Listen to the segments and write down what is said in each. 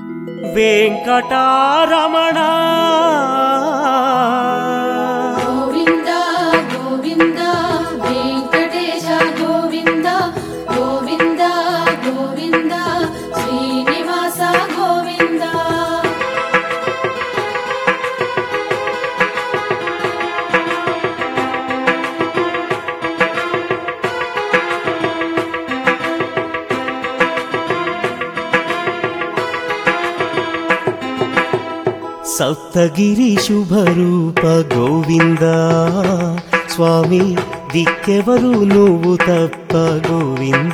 వెంకటారమణ గోవింద గోవింద వెంకటేశ గోవింద గోవింద గోవింద శ్రీనివాస గోవింద సప్తగిరి శుభరూప గోవింద స్వామి దిక్కెవరు నువ్వు తప్ప గోవింద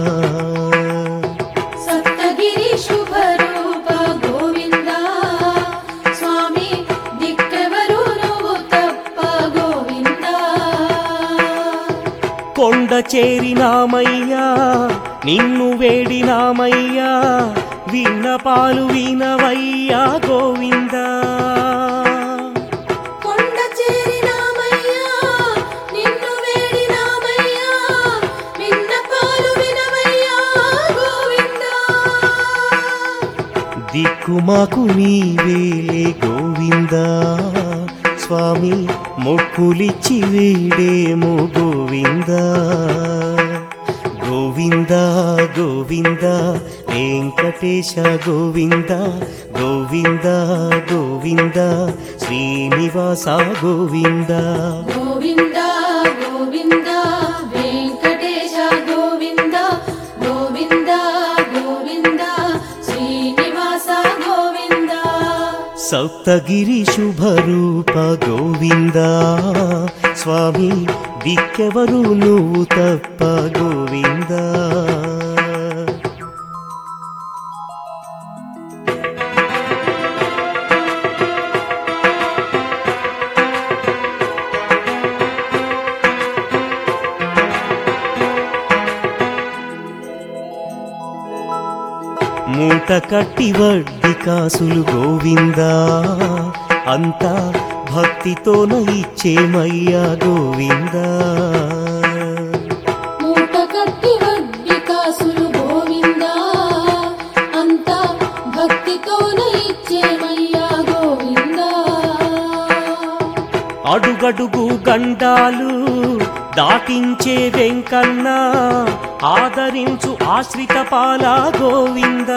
సప్తగిరి శుభరూప గోవింద స్వామి దిక్కెవరు నువ్వు తప్ప గోవింద కొండ చేరినామయ్యా నిన్ను వేడినామయ్యా విన్నపాలు వినవయ్యా గోవింద కొండ చేరినామయ్యా నిన్ను వేడినామయ్యా విన్నపాలు వినవయ్యా గోవిందా దిక్కుమాకు నీవేలే గోవింద స్వామి మొక్కులిచ్చి వేడేమో గోవింద గోవింద గోవింద వెంకటేశ గోవింద గోవింద గోవింద శ్రీనివాస గోవింద గోవింద గోవింద వెంకటేశ గోవింద గోవింద గోవింద శ్రీనివాస గోవింద సప్తగిరి శుభరూప గోవింద స్వామి దిక్కెవరు నువ్వు తప్ప గోవింద మూట కట్టి వడ్డి కాసులు గోవింద అంతా భక్తితోన ఇచ్చేమయ్యా గోవింద మూట కట్టి వడ్డీ కాసులు గోవింద అంతా భక్తితోన ఇచ్చేమయ్యా గోవింద అడుగడుగు గండాలు దాటించే వెంకన్న ఆదరించు ఆశ్రిత పాల గోవింద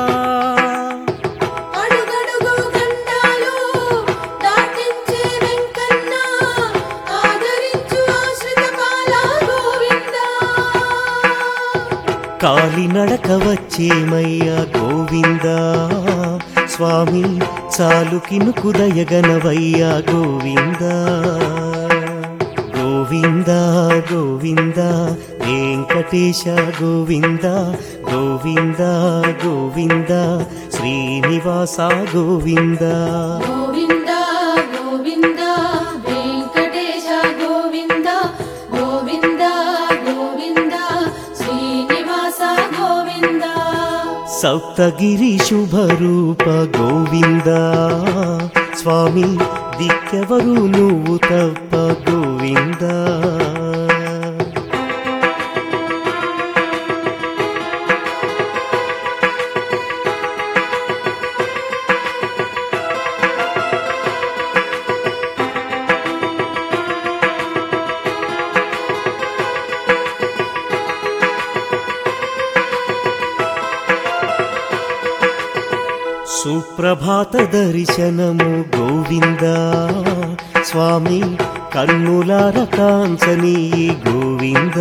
అడుగడుగు గండాలు దాటించే వెంకన్న ఆదరించు ఆశ్రిత పాల గోవింద కాలినడక వచ్చేమయ్యా గోవింద స్వామి చాలు కినుకు దయగనవయ్యా గోవింద గోవింద గోవింద వెంకటేశ గోవింద గోవింద గోవింద శ్రీనివాస గోవింద గోవింద గోవింద వెంకటేశ గోవింద గోవింద గోవింద శ్రీనివాస గోవింద సప్తగిరి శుభరూప గోవింద స్వామి దిక్కెవరు నువ్వు తప్ప గోవింద సుప్రభాత దర్శనము గోవింద స్వామి కన్నులార కాంచని గోవింద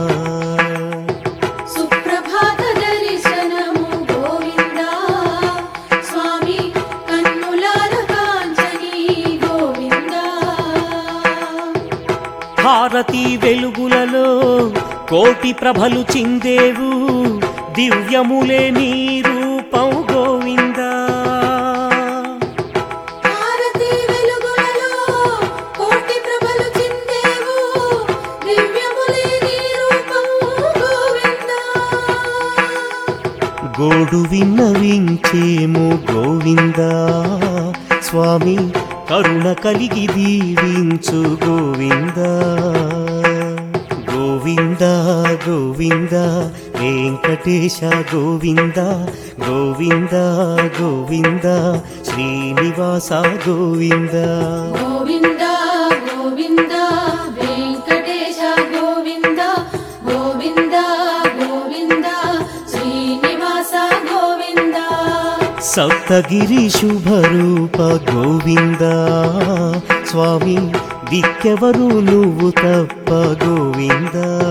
సుప్రభాత దర్శనము గోవింద స్వామి కన్నులార కాంచని గోవింద భారతి వెలుగులలో కోటి ప్రభలు చిందేవు దివ్యములే నీ రూపం గోవింద హారతి వెలుగులలో కోటి ప్రభలు చిందేవు దివ్యములే నీ రూపం గోవింద గోడు విన్నవించేము గోవింద స్వామి కరుణ కలిగి దీవించు గోవింద గోవింద గోవింద వెంకటేశ గోవింద గోవింద గోవింద శ్రీనివాస గోవింద గోవింద గోవింద వెంకటేశ గోవింద గోవింద గోవింద శ్రీనివాస గోవింద సప్తగిరి శుభరూప గోవింద స్వామి దిక్కెవరు నువ్వు తప్ప గోవింద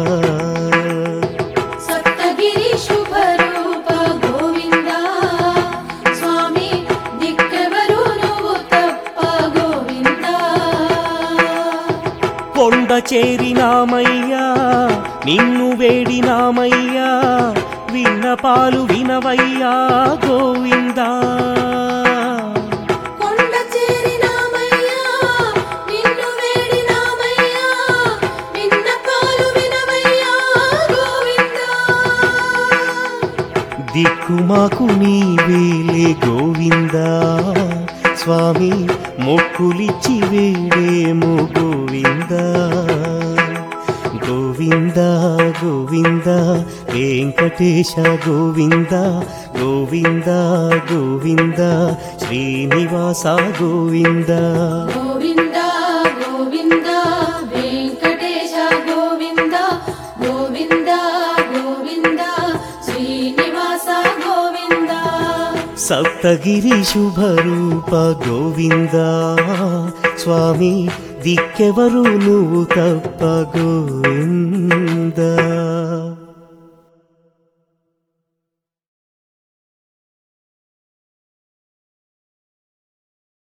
సప్తగిరి శుభరూప గోవింద స్వామి దిక్కెవరు నువ్వు తప్ప గోవింద కొండ చేరినామయ్యా నిన్ను వేడినామయ్యా విన్నపాలు వినవయ్యా గోవిందా కొండ చేరినామయ్యా నిన్ను వేడినామయ్యా విన్నపాలు వినవయ్యా గోవిందా దిక్కుమాకు నీవేలే గోవిందా స్వామి మొక్కులిచ్చి వేడేమో గోవిందా గోవింద గోవింద వెంకటేశ గోవింద గోవింద గోవింద శ్రీనివాస గోవింద గోవింద గోవింద వెంకటేశ గోవింద గోవింద గోవింద శ్రీనివాస గోవింద సప్తగిరి శుభరూప గోవింద స్వామి దిక్కెవరు నువ్వు తప్ప గోవింద